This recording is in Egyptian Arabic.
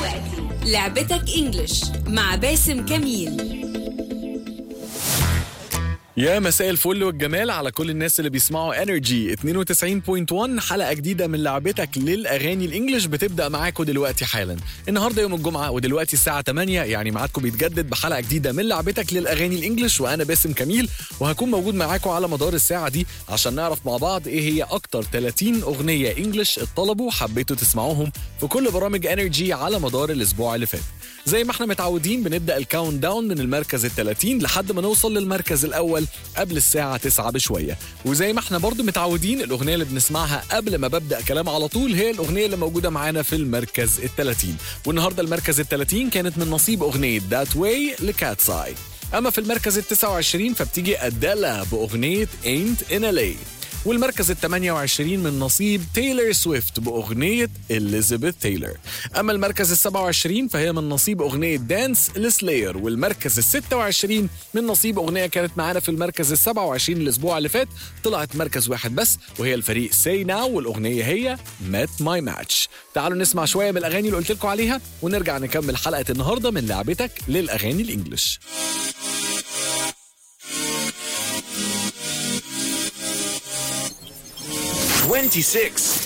دلوقتي لعبتك انجلش مع باسم كميل يا مساء الفل والجمال على كل الناس اللي بيسمعوا انرجي 92.1 حلقه جديده من لعبتك للاغاني الانجليش بتبدا معاكم دلوقتي حالا النهارده يوم الجمعه ودلوقتي الساعه 8 يعني ميعادكم بيتجدد بحلقه جديده من لعبتك للاغاني الانجليش وانا باسم كميل وهكون موجود معاكم على مدار الساعه دي عشان نعرف مع بعض ايه هي اكتر 30 اغنيه انجليش اتطلبوا حبيتوا تسمعوهم في كل برامج انرجي على مدار الاسبوع اللي فات زي ما احنا متعودين بنبدا الكاونت داون من المركز ال 30 لحد ما نوصل للمركز الاول قبل الساعه 9 بشويه وزي ما احنا برضو متعودين الاغنيه اللي بنسمعها قبل ما ببدا كلام على طول هي الاغنيه اللي موجوده معانا في المركز ال 30 والنهارده المركز ال 30 كانت من نصيب اغنيه ذات واي لكاتس اي اما في المركز ال 29 فبتيجي ادالا باغنيه Ain't in LA والمركز ال 28 من نصيب تايلر سويفت بأغنية إليزابيث تايلر أما المركز ال 27 فهي من نصيب أغنية دانس لسلاير والمركز ال 26 من نصيب أغنية كانت معانا في المركز ال 27 الأسبوع اللي فات طلعت مركز واحد بس وهي الفريق سي ناو والأغنية هي مات ماي ماتش تعالوا نسمع شوية من الأغاني اللي قلت لكم عليها ونرجع نكمل حلقة النهاردة من لعبتك للأغاني الإنجليش Twenty-six.